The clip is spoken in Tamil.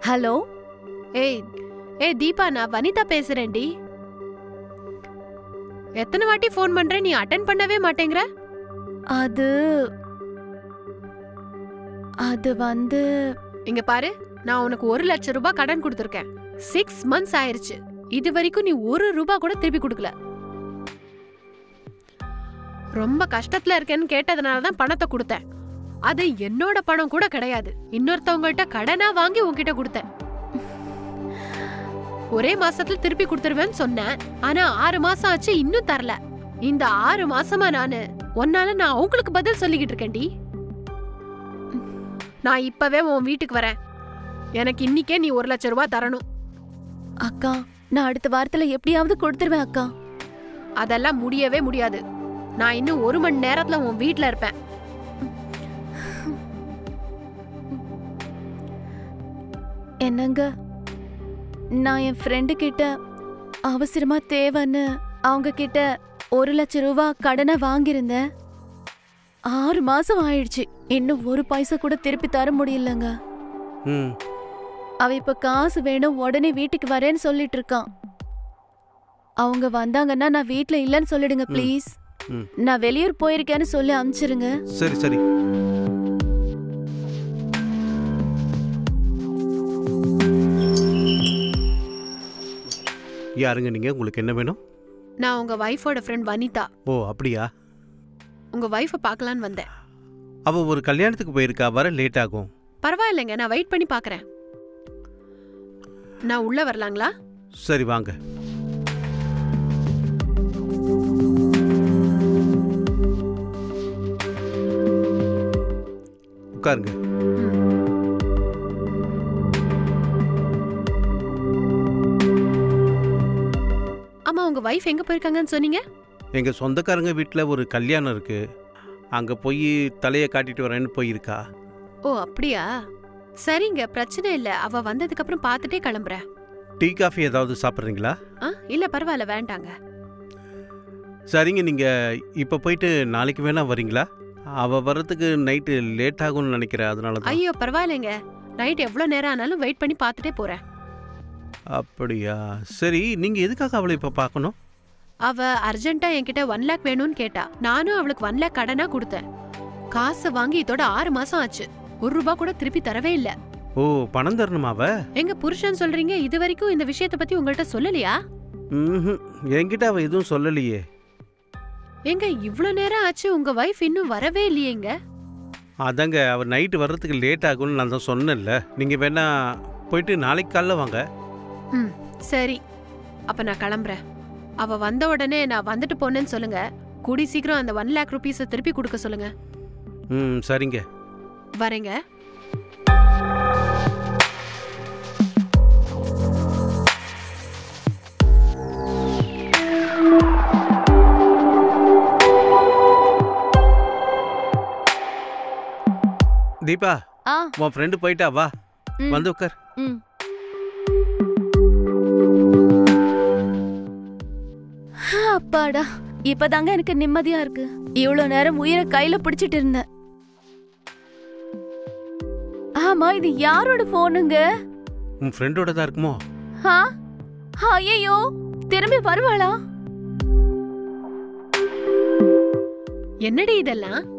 ஹலோ ஏய் ஏய் தீபா நான் வனிதா பேசுறேன்டி எத்தனை வாட்டி ஃபோன் பண்றேன் நீ அட்டன் பண்ணவே மாட்டேங்கிற அது அது வந்து இங்க பாரு நான் உனக்கு ஒரு லட்சம் ரூபாய் கடன் கொடுத்துருக்கேன் சிக்ஸ் மந்த்ஸ் ஆயிருச்சு இது வரைக்கும் நீ ஒரு ரூபாய் கூட திருப்பி கொடுக்கல ரொம்ப கஷ்டத்துல இருக்கேன்னு கேட்டதுனால தான் பணத்தை கொடுத்தேன் அது என்னோட பணம் கூட கிடையாது இன்னொருத்தவங்கள்ட்ட கடனா வாங்கி உன்கிட்ட கொடுத்தேன் ஒரே மாசத்துல திருப்பி கொடுத்துருவேன்னு சொன்னேன் ஆனா ஆறு மாசம் ஆச்சு இன்னும் தரல இந்த ஆறு மாசமா நானு உன்னால நான் அவங்களுக்கு பதில் சொல்லிக்கிட்டு இருக்கேன்டி நான் இப்பவே உன் வீட்டுக்கு வரேன் எனக்கு இன்னிக்கே நீ ஒரு லட்சம் ரூபாய் தரணும் அக்கா நான் அடுத்த வாரத்துல எப்படியாவது கொடுத்துருவேன் அக்கா அதெல்லாம் முடியவே முடியாது நான் இன்னும் ஒரு மணி நேரத்துல உன் வீட்ல இருப்பேன் என்னங்க நான் என் ஃப்ரெண்டு கிட்ட அவசரமா தேவைன்னு அவங்க கிட்ட ஒரு லட்சம் ரூபாய் கடனை வாங்கியிருந்தேன் ஆறு மாசம் ஆயிடுச்சு இன்னும் ஒரு பைசா கூட திருப்பி தர முடியலங்க ம் அவ இப்ப காசு வேணும் உடனே வீட்டுக்கு வரேன்னு சொல்லிட்டு இருக்கான் அவங்க வந்தாங்கன்னா நான் வீட்ல இல்லைன்னு சொல்லிடுங்க ம். ப்ளீஸ் ம் நான் வெளியூர் போயிருக்கேன்னு சொல்லி அனுப்பிச்சிருங்க சரி சரி யாருங்க நீங்க உங்களுக்கு என்ன வேணும் நான் உங்க வைஃபோட ஃப்ரெண்ட் வனிதா ஓ அப்படியா உங்க வைஃபை பார்க்கலான்னு வந்தேன் அவ ஒரு கல்யாணத்துக்கு போயிருக்கா வர லேட் ஆகும் பரவாயில்லைங்க நான் வெயிட் பண்ணி பார்க்கறேன் நான் உள்ள வரலாங்களா சரி வாங்க உட்காருங்க ஆமா உங்க வைஃப் எங்க போயிருக்காங்கன்னு சொன்னீங்க எங்க சொந்தக்காரங்க வீட்டில் ஒரு கல்யாணம் இருக்கு அங்க போய் தலையை காட்டிட்டு வரேன்னு போயிருக்கா ஓ அப்படியா சரிங்க பிரச்சனை இல்ல அவ வந்ததுக்கு அப்புறம் பார்த்துட்டே கிளம்புறேன் டீ காஃபி ஏதாவது சாப்பிட்றீங்களா ஆ இல்ல பரவாயில்ல வேண்டாங்க சரிங்க நீங்க இப்போ போயிட்டு நாளைக்கு வேணா வரீங்களா அவ வர்றதுக்கு நைட்டு லேட் ஆகும்னு நினைக்கிறேன் அதனால தான் ஐயோ பரவாயில்லைங்க நைட் எவ்வளவு நேரம் ஆனாலும் வெயிட் பண்ணி பார்த்துட்டே போறேன் அப்படியா சரி நீங்க எதுக்காக அவளை இப்போ பார்க்கணும் அவ அர்ஜென்ட்டா என்கிட்ட ஒன் லேக் வேணும்னு கேட்டா நானும் அவளுக்கு ஒன் லேக் கடனா கொடுத்தேன் காசை வாங்கி இதோட ஆறு மாசம் ஆச்சு ஒரு ரூபா கூட திருப்பி தரவே இல்ல ஓ பணம் தரணுமா அவ எங்க புருஷன் சொல்றீங்க இது வரைக்கும் இந்த விஷயத்த பத்தி உங்கள்ட்ட சொல்லலையா ம்ஹும். என்கிட்ட அவ எதுவும் சொல்லலையே எங்க இவ்ளோ நேரம் ஆச்சு உங்க வைஃப் இன்னும் வரவே இல்லையேங்க அதாங்க அவர் நைட்டு வர்றதுக்கு லேட் ஆகும்னு நான் தான் சொன்னேன்ல நீங்க வேணா போயிட்டு நாளைக்கு காலைல வாங்க ம் சரி அப்ப நான் கிளம்புறேன் அவ வந்த உடனே நான் வந்துட்டு போனேன்னு சொல்லுங்க கூடி சீக்கிரம் அந்த ஒன் லேக் ருபீஸை திருப்பி கொடுக்க சொல்லுங்க ம் சரிங்க வரேங்க தீபா ஆ உன் ஃப்ரெண்டு போயிட்டா வா ம், வந்து உட்கார் ம். அப்பாடா இப்பதாங்க எனக்கு நிம்மதியா இருக்கு இவ்வளவு நேரம் உயிரை கையில பிடிச்சிட்டு இருந்தேன் ஆமா இது யாரோட போனுங்க உன் ஃப்ரெண்டோட தான் இருக்குமோ ஆ ஐயோ திரும்பி வருவாளா என்னடி இதெல்லாம்